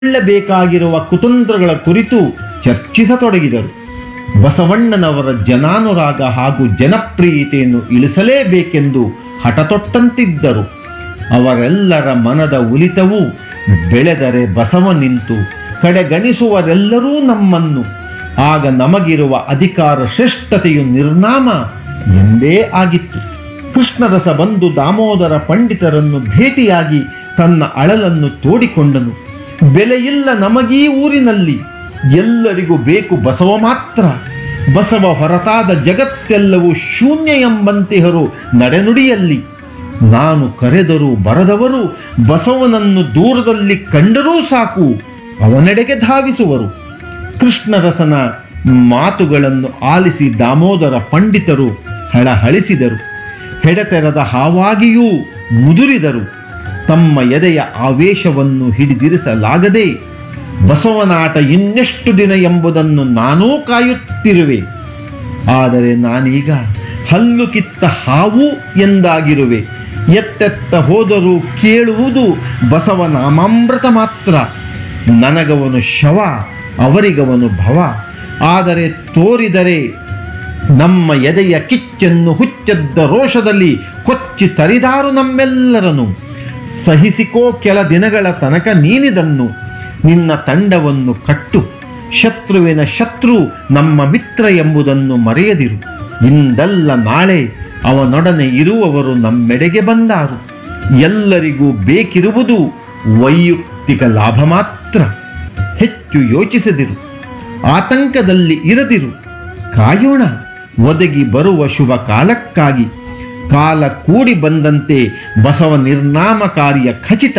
ಕೊಳ್ಳಬೇಕಾಗಿರುವ ಕುತಂತ್ರಗಳ ಕುರಿತು ಚರ್ಚಿಸತೊಡಗಿದರು ಬಸವಣ್ಣನವರ ಜನಾನುರಾಗ ಹಾಗೂ ಜನಪ್ರಿಯತೆಯನ್ನು ಇಳಿಸಲೇಬೇಕೆಂದು ಹಠತೊಟ್ಟಂತಿದ್ದರು ಅವರೆಲ್ಲರ ಮನದ ಉಲಿತವು ಬೆಳೆದರೆ ಬಸವ ನಿಂತು ಕಡೆಗಣಿಸುವರೆಲ್ಲರೂ ನಮ್ಮನ್ನು ಆಗ ನಮಗಿರುವ ಅಧಿಕಾರ ಶ್ರೇಷ್ಠತೆಯು ನಿರ್ನಾಮ ಎಂದೇ ಆಗಿತ್ತು ಕೃಷ್ಣರಸ ಬಂದು ದಾಮೋದರ ಪಂಡಿತರನ್ನು ಭೇಟಿಯಾಗಿ ತನ್ನ ಅಳಲನ್ನು ತೋಡಿಕೊಂಡನು ಬೆಲೆಯಿಲ್ಲ ನಮಗೀ ಊರಿನಲ್ಲಿ ಎಲ್ಲರಿಗೂ ಬೇಕು ಬಸವ ಮಾತ್ರ ಬಸವ ಹೊರತಾದ ಜಗತ್ತೆಲ್ಲವೂ ಶೂನ್ಯ ಎಂಬಂತಿಹರು ನಡೆನುಡಿಯಲ್ಲಿ ನಾನು ಕರೆದರೂ ಬರದವರು ಬಸವನನ್ನು ದೂರದಲ್ಲಿ ಕಂಡರೂ ಸಾಕು ಅವನೆಡೆಗೆ ಧಾವಿಸುವರು ಕೃಷ್ಣರಸನ ಮಾತುಗಳನ್ನು ಆಲಿಸಿ ದಾಮೋದರ ಪಂಡಿತರು ಹಳಹಳಿಸಿದರು ಹೆಡತೆರದ ಹಾವಾಗಿಯೂ ಮುದುರಿದರು ತಮ್ಮ ಎದೆಯ ಆವೇಶವನ್ನು ಹಿಡಿದಿರಿಸಲಾಗದೆ ಬಸವನಾಟ ಇನ್ನೆಷ್ಟು ದಿನ ಎಂಬುದನ್ನು ನಾನೂ ಕಾಯುತ್ತಿರುವೆ ಆದರೆ ನಾನೀಗ ಹಲ್ಲು ಕಿತ್ತ ಹಾವು ಎಂದಾಗಿರುವೆ ಎತ್ತೆತ್ತ ಹೋದರೂ ಕೇಳುವುದು ಬಸವನಾಮಾಮೃತ ಮಾತ್ರ ನನಗವನು ಶವ ಅವರಿಗವನು ಭವ ಆದರೆ ತೋರಿದರೆ ನಮ್ಮ ಎದೆಯ ಕಿಚ್ಚನ್ನು ಹುಚ್ಚದ್ದ ರೋಷದಲ್ಲಿ ಕೊಚ್ಚಿ ತರಿದಾರು ನಮ್ಮೆಲ್ಲರನ್ನು ಸಹಿಸಿಕೋ ಕೆಲ ದಿನಗಳ ತನಕ ನೀನಿದನ್ನು ನಿನ್ನ ತಂಡವನ್ನು ಕಟ್ಟು ಶತ್ರುವಿನ ಶತ್ರು ನಮ್ಮ ಮಿತ್ರ ಎಂಬುದನ್ನು ಮರೆಯದಿರು ಇಂದಲ್ಲ ನಾಳೆ ಅವನೊಡನೆ ಇರುವವರು ನಮ್ಮೆಡೆಗೆ ಬಂದಾರು ಎಲ್ಲರಿಗೂ ಬೇಕಿರುವುದು ವೈಯಕ್ತಿಕ ಲಾಭ ಮಾತ್ರ ಹೆಚ್ಚು ಯೋಚಿಸದಿರು ಆತಂಕದಲ್ಲಿ ಇರದಿರು ಕಾಯೋಣ ಒದಗಿ ಬರುವ ಶುಭ ಕಾಲಕ್ಕಾಗಿ ಕಾಲ ಕೂಡಿ ಬಂದಂತೆ ಬಸವ ನಿರ್ನಾಮ ಕಾರ್ಯ ಖಚಿತ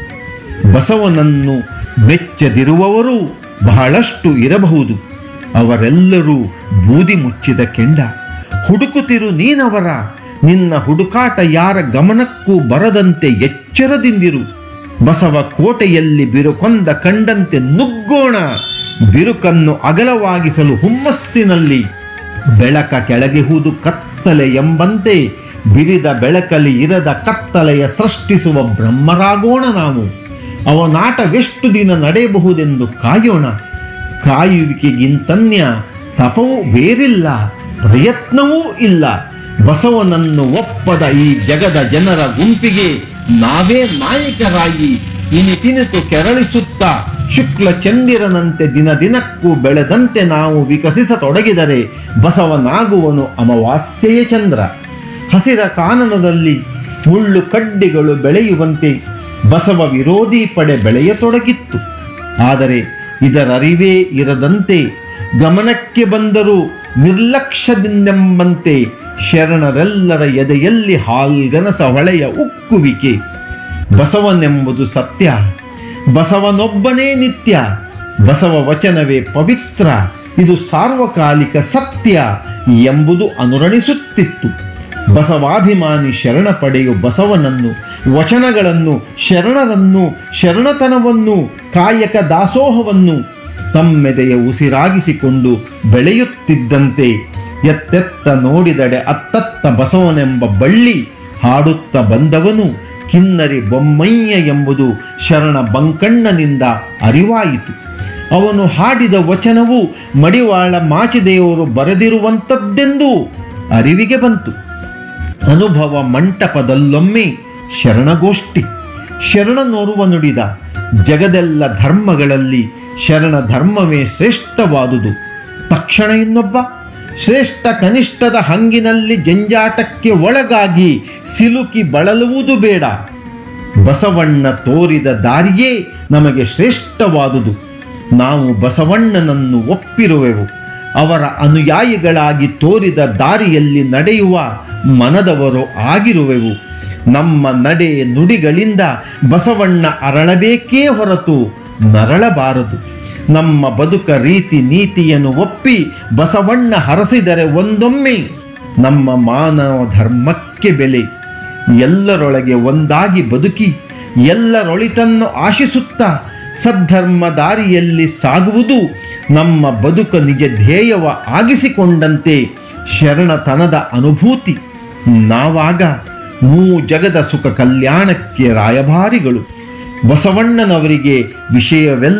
ಬಸವನನ್ನು ಮೆಚ್ಚದಿರುವವರು ಬಹಳಷ್ಟು ಇರಬಹುದು ಅವರೆಲ್ಲರೂ ಬೂದಿ ಮುಚ್ಚಿದ ಕೆಂಡ ಹುಡುಕುತ್ತಿರು ನೀನವರ ನಿನ್ನ ಹುಡುಕಾಟ ಯಾರ ಗಮನಕ್ಕೂ ಬರದಂತೆ ಎಚ್ಚರದಿಂದಿರು ಬಸವ ಕೋಟೆಯಲ್ಲಿ ಬಿರುಕೊಂದ ಕಂಡಂತೆ ನುಗ್ಗೋಣ ಬಿರುಕನ್ನು ಅಗಲವಾಗಿಸಲು ಹುಮ್ಮಸ್ಸಿನಲ್ಲಿ ಬೆಳಕ ಕೆಳಗಿಹುದು ಕತ್ತಲೆ ಎಂಬಂತೆ ಬಿರಿದ ಬೆಳಕಲಿ ಇರದ ಕತ್ತಲೆಯ ಸೃಷ್ಟಿಸುವ ಬ್ರಹ್ಮರಾಗೋಣ ನಾವು ಅವನಾಟವೆಷ್ಟು ದಿನ ನಡೆಯಬಹುದೆಂದು ಕಾಯೋಣ ಕಾಯುವಿಕೆಗಿಂತನ್ಯ ತಪವೂ ಬೇರಿಲ್ಲ ಪ್ರಯತ್ನವೂ ಇಲ್ಲ ಬಸವನನ್ನು ಒಪ್ಪದ ಈ ಜಗದ ಜನರ ಗುಂಪಿಗೆ ನಾವೇ ನಾಯಕರಾಗಿ ಇನಿತಿನಿತು ಕೆರಳಿಸುತ್ತಾ ಶುಕ್ಲ ಚಂದಿರನಂತೆ ದಿನ ದಿನಕ್ಕೂ ಬೆಳೆದಂತೆ ನಾವು ವಿಕಸಿಸತೊಡಗಿದರೆ ಬಸವನಾಗುವನು ಅಮಾವಾಸ್ಯೆಯ ಚಂದ್ರ ಹಸಿರ ಕಾನನದಲ್ಲಿ ಮುಳ್ಳು ಕಡ್ಡಿಗಳು ಬೆಳೆಯುವಂತೆ ಬಸವ ವಿರೋಧಿ ಪಡೆ ಬೆಳೆಯತೊಡಗಿತ್ತು ಆದರೆ ಇದರರಿವೇ ಇರದಂತೆ ಗಮನಕ್ಕೆ ಬಂದರೂ ನಿರ್ಲಕ್ಷ್ಯದಿಂದೆಂಬಂತೆ ಶರಣರೆಲ್ಲರ ಎದೆಯಲ್ಲಿ ಹಾಲ್ಗನಸ ಹೊಳೆಯ ಉಕ್ಕುವಿಕೆ ಬಸವನೆಂಬುದು ಸತ್ಯ ಬಸವನೊಬ್ಬನೇ ನಿತ್ಯ ಬಸವ ವಚನವೇ ಪವಿತ್ರ ಇದು ಸಾರ್ವಕಾಲಿಕ ಸತ್ಯ ಎಂಬುದು ಅನುರಣಿಸುತ್ತಿತ್ತು ಬಸವಾಭಿಮಾನಿ ಶರಣ ಪಡೆಯು ಬಸವನನ್ನು ವಚನಗಳನ್ನು ಶರಣರನ್ನು ಶರಣತನವನ್ನು ಕಾಯಕ ದಾಸೋಹವನ್ನು ತಮ್ಮೆದೆಯ ಉಸಿರಾಗಿಸಿಕೊಂಡು ಬೆಳೆಯುತ್ತಿದ್ದಂತೆ ಎತ್ತೆತ್ತ ನೋಡಿದಡೆ ಅತ್ತತ್ತ ಬಸವನೆಂಬ ಬಳ್ಳಿ ಹಾಡುತ್ತ ಬಂದವನು ಕಿನ್ನರಿ ಬೊಮ್ಮಯ್ಯ ಎಂಬುದು ಶರಣ ಬಂಕಣ್ಣನಿಂದ ಅರಿವಾಯಿತು ಅವನು ಹಾಡಿದ ವಚನವು ಮಡಿವಾಳ ಮಾಚಿದೇವರು ಬರೆದಿರುವಂಥದ್ದೆಂದು ಅರಿವಿಗೆ ಬಂತು ಅನುಭವ ಮಂಟಪದಲ್ಲೊಮ್ಮೆ ಶರಣಗೋಷ್ಠಿ ಶರಣನೋರ್ವ ನುಡಿದ ಜಗದೆಲ್ಲ ಧರ್ಮಗಳಲ್ಲಿ ಶರಣ ಧರ್ಮವೇ ಶ್ರೇಷ್ಠವಾದುದು ತಕ್ಷಣ ಇನ್ನೊಬ್ಬ ಶ್ರೇಷ್ಠ ಕನಿಷ್ಠದ ಹಂಗಿನಲ್ಲಿ ಜಂಜಾಟಕ್ಕೆ ಒಳಗಾಗಿ ಸಿಲುಕಿ ಬಳಲುವುದು ಬೇಡ ಬಸವಣ್ಣ ತೋರಿದ ದಾರಿಯೇ ನಮಗೆ ಶ್ರೇಷ್ಠವಾದುದು ನಾವು ಬಸವಣ್ಣನನ್ನು ಒಪ್ಪಿರುವೆವು ಅವರ ಅನುಯಾಯಿಗಳಾಗಿ ತೋರಿದ ದಾರಿಯಲ್ಲಿ ನಡೆಯುವ ಮನದವರು ಆಗಿರುವೆವು ನಮ್ಮ ನಡೆ ನುಡಿಗಳಿಂದ ಬಸವಣ್ಣ ಅರಳಬೇಕೇ ಹೊರತು ನರಳಬಾರದು ನಮ್ಮ ಬದುಕ ರೀತಿ ನೀತಿಯನ್ನು ಒಪ್ಪಿ ಬಸವಣ್ಣ ಹರಸಿದರೆ ಒಂದೊಮ್ಮೆ ನಮ್ಮ ಮಾನವ ಧರ್ಮಕ್ಕೆ ಬೆಲೆ ಎಲ್ಲರೊಳಗೆ ಒಂದಾಗಿ ಬದುಕಿ ಎಲ್ಲರೊಳಿತನ್ನು ಆಶಿಸುತ್ತಾ ಸದ್ಧರ್ಮ ದಾರಿಯಲ್ಲಿ ಸಾಗುವುದು ನಮ್ಮ ಬದುಕ ನಿಜ ಧ್ಯೇಯವ ಆಗಿಸಿಕೊಂಡಂತೆ ಶರಣತನದ ಅನುಭೂತಿ ನಾವಾಗ ಮೂ ಜಗದ ಸುಖ ಕಲ್ಯಾಣಕ್ಕೆ ರಾಯಭಾರಿಗಳು ಬಸವಣ್ಣನವರಿಗೆ ವಿಷಯವೆಲ್ಲ